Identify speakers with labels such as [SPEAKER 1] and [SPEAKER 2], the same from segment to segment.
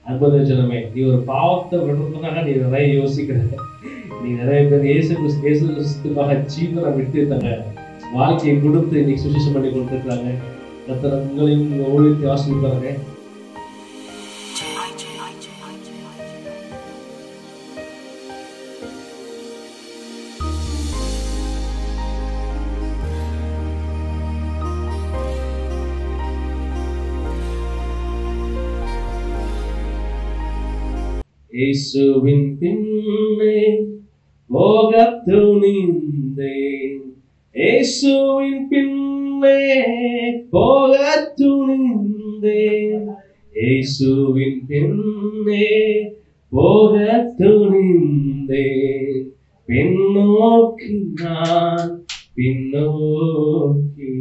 [SPEAKER 1] அற்புத ஜனமே நீ ஒரு பாவத்தை விடுறதுக்காக நீ நிறைய யோசிக்கிற நீ நிறைய பேர் இயேசு கிறிஸ்து இயேசு கிறிஸ்துக்காக ஜீவனை விட்டு தங்க வாழ்க்கையை கொடுத்து இன்னைக்கு சுவிசேஷம் பண்ணி கொடுத்துருக்காங்க கத்தர் உங்களையும் உங்க ஊழியத்தை ஆசிர்வதிப்பாங்க இயேசுவின் பின்னே போகத் துணிந்தேன் இயேசுவின் பின்னே போகத் துணிந்தேன் இயேசுவின் பின்னே போகத் துணிந்தேன் பின்னோக்கி நான் பின்னோக்கி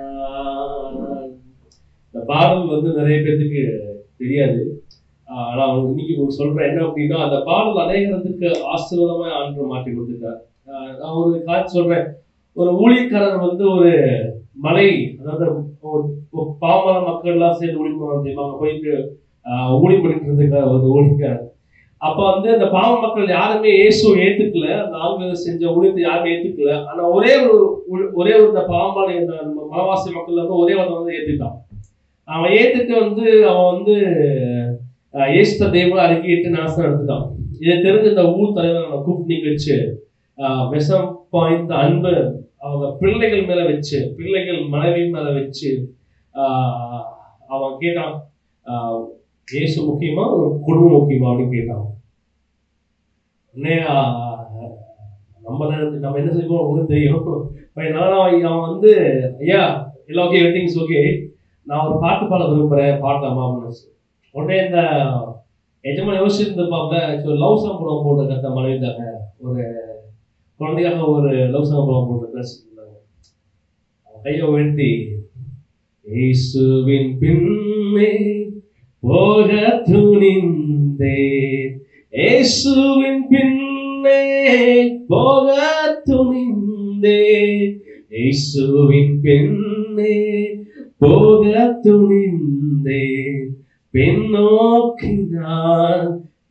[SPEAKER 1] நான் இந்த பாடல் வந்து நிறைய பேர்த்துக்கு தெரியாது ஆஹ் ஆனா அவங்க இன்னைக்கு உங்களுக்கு சொல்றேன் என்ன அப்படின்னா அந்த பாடல் அநேகத்துக்கு ஆசீர்வாதமா ஆண்டு மாற்றி கொடுத்துட்டார் ஆஹ் நான் ஒரு காட்சி சொல்றேன் ஒரு ஊழியக்காரர் வந்து ஒரு மலை அதாவது ஒரு ஒரு பாமர மக்கள் எல்லாம் சேர்ந்து ஊழி போவாங்க தெரியுமா? அங்க போயிட்டு ஆஹ் ஊழி பண்ணிட்டு இருந்திருக்காரு ஒரு ஊழியக்காரர் அப்ப வந்து அந்த பாவ மக்கள் யாருமே இயேசுவை ஏத்துக்கல அந்த ஆங்கில செஞ்ச ஊழியத்தை யாருமே ஏத்துக்கல ஆனா ஒரே ஒரு ஊழி- ஒரே ஒரு இந்த பாம்பாளி இந்த மலவாசி மக்கள் வந்து ஒரே ஒருத்தன் வந்து ஏத்துக்கிட்டான் அவன் ஏத்துட்டு வந்து அவன் வந்து அஹ், இயேசுத்த தெய்வம் அறிக்கையிட்டு நாசம் எடுத்துட்டான் இதை தெரிஞ்ச இந்த ஊர் தலைவர் அவனை கூப்பிட்டு நீங்க வச்சு அஹ், விஷம் பாய்ந்த அன்பு அவங்க பிள்ளைகள் மேல வச்சு பிள்ளைகள் மனைவி மேல வச்சு ஆஹ், அவன் கேட்டான் ஆஹ், இயேசு முக்கியமா உன் குடும்பம் முக்கியமா அப்படின்னு கேட்டான் உடனே ஆஹ், நம்ம நேரத்துக்கு நம்ம என்ன செய்வோம் உங்களுக்கு தெரியும் பையன் நானும் அவன் வந்து ஐயா எல்லாம் ஓகே எவ்ரிதிங் ஓகே நான் ஒரு பாட்டு பாட விரும்புறேன் பாடலாமா அப்படின்னு சொல்லி. உடனே இந்த எஜமான் யோசிச்சிருந்திருப்பாப்ல லவ் சாங் படம் போட்டு கத்த மனைவிட்டாங்க ஒரு குழந்தையாக ஒரு லவ் சாங் படம் போட்டு பேசிருந்தாங்க அவன் கையை உயர்த்தி இயேசுவின் பின்னே போக துணிந்தேன் இயேசுவின் பின்னே போக துணிந்தேன் இயேசுவின் பின்னே போக துணிந்தேன் பின்னோக்கி நான்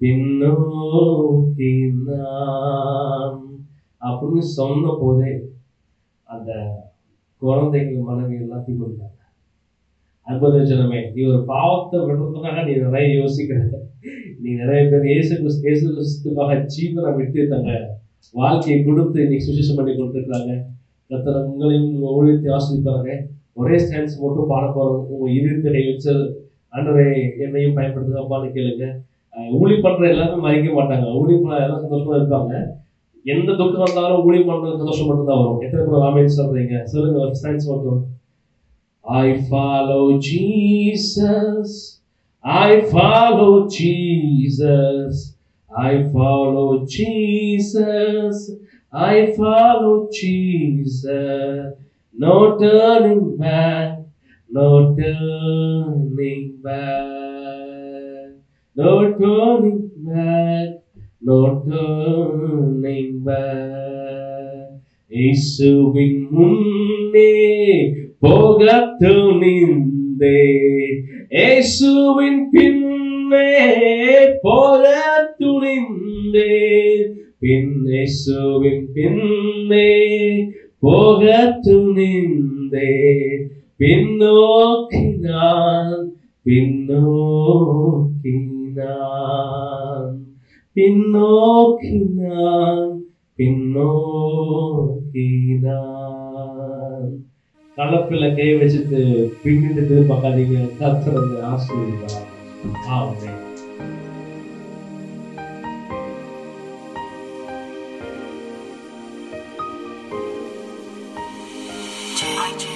[SPEAKER 1] பின்னோக்கி நான் அப்படின்னு சொன்ன போதே அந்த குழந்தைகள் மனைவி எல்லாத்தையும் கொண்டாங்க அற்புத ஜனமே நீ ஒரு பாவத்தை விடுறதுக்காக நீ நிறைய யோசிக்கிற நீ நிறைய பேர் இயேசு கிறிஸ்து இயேசு கிறிஸ்துக்காக ஜீவனை விட்டு தங்க வாழ்க்கையை கொடுத்து இன்னைக்கு சுவிசேஷம் பண்ணி கொடுத்துருக்காங்க கத்தர் உங்களையும் உங்க ஊழியத்தை ஆசிரிப்பாங்க ஒரே ஸ்டான்ஸ் மட்டும் பாட போறோம் உங்க இருத்தை கை வச்சு ஆண்டவரே என்னையும் பயன்படுத்துங்கப்பான்னு கேளுங்க அஹ் ஊழி பண்ற எல்லாருமே மறைக்க மாட்டாங்க ஊழி பண்ண எல்லாம் சந்தோஷமா இருப்பாங்க எந்த துக்கம் வந்தாலும் ஊழி பண்றது சந்தோஷம் மட்டும் தான் வரும் எத்தனை பேர் ராமேன் சொல்றீங்க சொல்லுங்க ஒரு ஸ்டான்ஸ் மட்டும் I follow Jesus. I follow Jesus. I follow Jesus. I follow Jesus. No turning back. No turning back. No turning back. No turning back. இயேசுவின் முன்னே போக துணிந்தே இயேசுவின் பின்னே போக துணிந்தே பின் இயேசுவின் பின்னே போக துணிந்தே பின்னோக்கி நான் பின்னோக்கி நான் பின்னோக்கி நான் பின்னோக்கி நான் கலப்பில் கை வச்சுட்டு பின்னிட்டு திரும்பாக்காதீங்க கர்த்தர் வந்து ஆசீர்வதிக்கிறார் ஆமென்
[SPEAKER 2] J I J